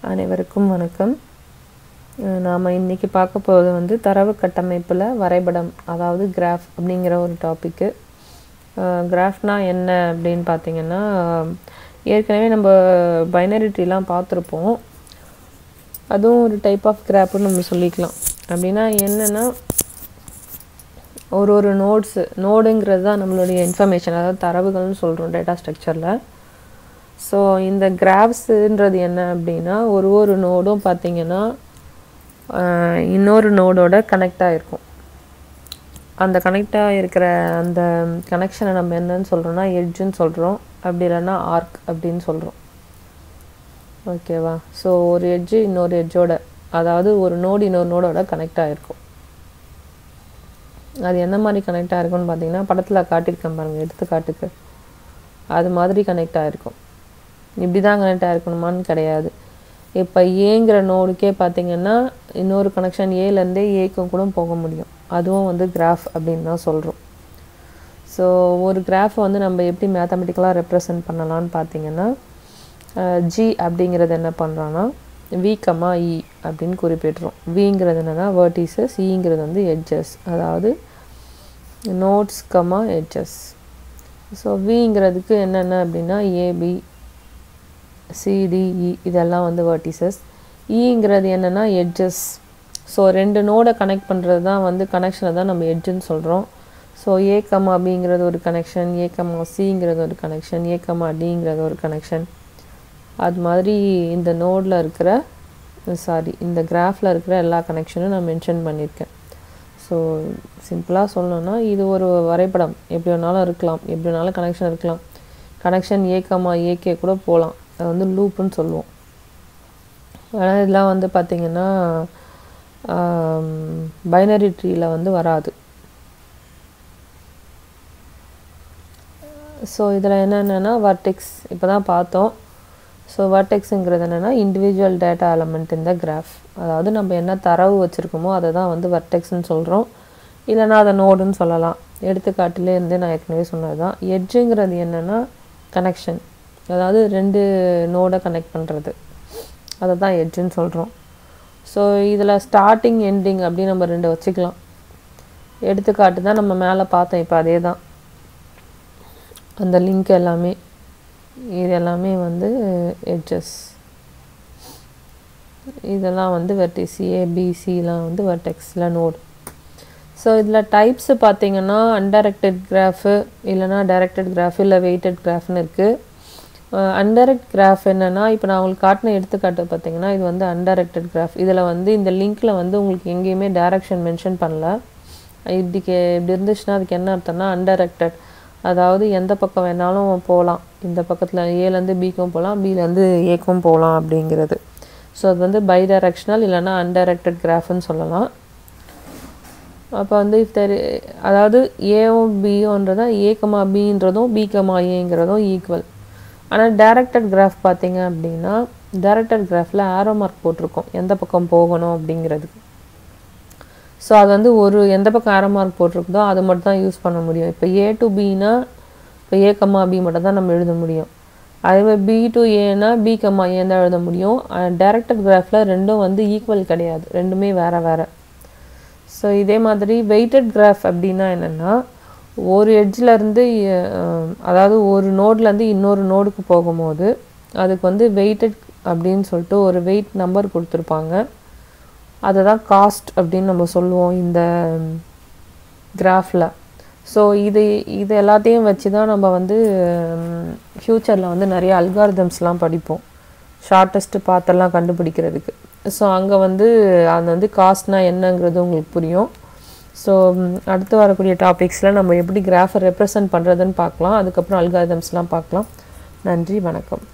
அனைவருக்கும் வணக்கம் நாம் இன்றைக்கி பார்க்க போகிறது வந்து தரவு கட்டமைப்பில் வரைபடம் அதாவது கிராஃப் அப்படிங்கிற ஒரு டாப்பிக்கு கிராஃப்னா என்ன அப்படின்னு பார்த்தீங்கன்னா ஏற்கனவே நம்ம பைனரி ட்ரீலாம் பார்த்துருப்போம் அதுவும் ஒரு டைப் ஆஃப் கிராஃப்னு நம்ம சொல்லிக்கலாம் அப்படின்னா என்னென்னா ஒரு ஒரு நோட்ஸு நோடுங்கிறது தான் நம்மளுடைய இன்ஃபர்மேஷன் அதாவது தரவுகள்னு சொல்கிறோம் டேட்டா ஸ்ட்ரக்சரில் ஸோ இந்த கிராஃப்ஸுன்றது என்ன அப்படின்னா ஒரு ஒரு நோடும் பார்த்திங்கன்னா இன்னொரு நோடோட கனெக்ட் ஆகிருக்கும் அந்த கனெக்டாக இருக்கிற அந்த கனெக்ஷனை நம்ம என்னன்னு சொல்கிறோம்னா எட்ஜுன்னு சொல்கிறோம் அப்படி இல்லைன்னா ஆர்க் அப்படின்னு சொல்கிறோம் ஓகேவா ஸோ ஒரு எட்ஜு இன்னொரு எட்ஜோட அதாவது ஒரு நோடு இன்னொரு நோடோட கனெக்ட் ஆகிருக்கும் அது எந்த மாதிரி கனெக்ட் ஆகிருக்கும்னு பார்த்தீங்கன்னா படத்தில் காட்டியிருக்கேன் பாருங்கள் எடுத்துக்காட்டுக்கு அது மாதிரி கனெக்ட் ஆகிருக்கும் இப்படி தான் கனெக்ட் ஆகிருக்கணுமான்னு கிடையாது இப்போ ஏங்கிற நோடுக்கே பார்த்தீங்கன்னா இன்னொரு கனெக்ஷன் ஏலேருந்தே ஏக்கும் கூட போக முடியும் அதுவும் வந்து கிராஃப் அப்படின்னு தான் சொல்கிறோம் ஸோ ஒரு கிராஃபை வந்து நம்ம எப்படி மேத்தமெட்டிக்கலாக ரெப்ரசன்ட் பண்ணலான்னு பார்த்தீங்கன்னா ஜி அப்படிங்கிறது என்ன பண்ணுறோன்னா வி கமா இ அப்படின்னு குறிப்பிட்றோம் விங்கிறது என்னென்னா வேர்டிசஸ் இங்கிறது வந்து எட்ஜஸ் அதாவது நோட்ஸ் கமா எட்ஜஸ் ஸோ விங்கிறதுக்கு என்னென்ன அப்படின்னா ஏபி சிடிஇ இதெல்லாம் வந்து வேர்டிசஸ் இங்கிறது என்னென்னா எட்ஜஸ் ஸோ ரெண்டு நோடை கனெக்ட் பண்ணுறது தான் வந்து கனெக்ஷனை தான் நம்ம எட்ஜுன்னு சொல்கிறோம் ஸோ ஏ கமா பிங்கிறது ஒரு கனெக்ஷன் ஏ கமா சிங்கிறது ஒரு கனெக்ஷன் ஏ கமா டிங்கிறது ஒரு கனெக்ஷன் அது மாதிரி இந்த நோடில் இருக்கிற சாரி இந்த கிராஃபில் இருக்கிற எல்லா கனெக்ஷனும் நான் மென்ஷன் பண்ணியிருக்கேன் ஸோ சிம்பிளாக சொல்லணும்னா இது ஒரு வரைபடம் எப்படி வேணாலும் இருக்கலாம் எப்படி வேணாலும் கனெக்ஷன் இருக்கலாம் கனெக்ஷன் ஏக்கமா ஏகே கூட போகலாம் அது வந்து லூப்புன்னு சொல்லுவோம் ஆனால் இதெல்லாம் வந்து பார்த்திங்கன்னா பைனரி ட்ரீயில் வந்து வராது ஸோ இதில் என்னென்னா வர்டெக்ஸ் இப்போ தான் பார்த்தோம் ஸோ வர்டெக்ஸுங்கிறது என்னென்னா இண்டிவிஜுவல் டேட்டா எலமெண்ட் இந்த கிராஃப் அதாவது நம்ம என்ன தரவு வச்சுருக்கோமோ அதை தான் வந்து வர்டெக்ஸ்னு சொல்கிறோம் இல்லைனா அதை நோடுன்னு சொல்லலாம் எடுத்துக்காட்டிலே இருந்து நான் ஏற்கனவே சொன்னது தான் எட்ஜுங்கிறது என்னென்னா கனெக்ஷன் அதாவது ரெண்டு நோடை கனெக்ட் பண்ணுறது அதை தான் எட்ஜுன்னு சொல்கிறோம் ஸோ இதில் ஸ்டார்டிங் எண்டிங் அப்படின்னு நம்ம ரெண்டு வச்சுக்கலாம் எடுத்துக்காட்டு தான் நம்ம மேலே பார்த்தோம் இப்போ அதே தான் அந்த லிங்க் எல்லாமே இது எல்லாமே வந்து எட்ஜஸ் இதெல்லாம் வந்து வெர்டிஸ் ஏபிசிலாம் வந்து வெர்டெக்ஸில் நோடு ஸோ இதில் டைப்ஸு பார்த்தீங்கன்னா அன்டைரக்டட் கிராஃபு இல்லைனா டைரக்டட் கிராஃப் இல்லை வெயிட்டட் கிராஃப்னு இருக்குது அன்டைரக்ட் கிராஃப் என்னென்னா இப்போ நான் உங்களுக்கு காட்டின எடுத்துக்காட்டு பார்த்தீங்கன்னா இது வந்து அன்டைரக்டட் கிராஃப் இதில் வந்து இந்த லிங்க்கில் வந்து உங்களுக்கு எங்கேயுமே டைரக்ஷன் மென்ஷன் பண்ணல இப்படி கே இப்படி இருந்துச்சுன்னா அதுக்கு என்ன அர்த்தம்னா அன்டைரக்டட் அதாவது எந்த பக்கம் வேணாலும் போகலாம் இந்த பக்கத்தில் ஏலேருந்து பிக்கும் போகலாம் பிலேருந்து ஏக்கும் போகலாம் அப்படிங்கிறது ஸோ அது வந்து பை டைரக்ஷனல் இல்லைனா அன்டைரக்டட் கிராஃப்னு சொல்லலாம் அப்போ வந்து இஃப் தெரி அதாவது ஏவும் பியோன்றதும் ஏ கமா பின்றதும் பி கமா ஏங்கிறதும் ஈக்குவல் ஆனால் டேரக்டட் கிராஃப் பார்த்தீங்க அப்படின்னா டேரக்டட் கிராஃபில் ஆரோ மார்க் போட்டிருக்கோம் எந்த பக்கம் போகணும் அப்படிங்கிறதுக்கு ஸோ அது வந்து ஒரு எந்த பக்கம் ஆரோ மார்க் போட்டிருக்குதோ அது மட்டும் தான் யூஸ் பண்ண முடியும் இப்போ ஏ டு பினா இப்போ ஏ கம்மா பி மட்டும் தான் நம்ம எழுத முடியும் அதே பி டு ஏனா பி கம்மா ஏன் தான் எழுத முடியும் டேரக்டட் கிராஃபில் ரெண்டும் வந்து ஈக்குவல் கிடையாது ரெண்டுமே வேறு வேறு ஸோ இதே மாதிரி வெயிட்டட் கிராஃப் அப்படின்னா என்னென்னா ஒரு எட்ஜிலேருந்து அதாவது ஒரு நோட்லேருந்து இன்னொரு நோடுக்கு போகும்போது அதுக்கு வந்து வெயிட்டட் அப்படின்னு சொல்லிட்டு ஒரு வெயிட் நம்பர் கொடுத்துருப்பாங்க அதை தான் காஸ்ட் அப்படின்னு நம்ம சொல்லுவோம் இந்த கிராஃபில் ஸோ இது இது எல்லாத்தையும் வச்சு தான் நம்ம வந்து ஃப்யூச்சரில் வந்து நிறைய அல்காரிதம்ஸ்லாம் படிப்போம் ஷார்ட்டஸ்ட்டு பாத்தெல்லாம் கண்டுபிடிக்கிறதுக்கு ஸோ அங்கே வந்து அது வந்து காஸ்ட்னால் என்னங்கிறது உங்களுக்கு புரியும் ஸோ அடுத்து வரக்கூடிய டாபிக்ஸில் நம்ம எப்படி கிராஃபை ரெப்ரசன்ட் பண்ணுறதுன்னு பார்க்கலாம் அதுக்கப்புறம் அல்காரிதம்ஸ்லாம் பார்க்கலாம் நன்றி வணக்கம்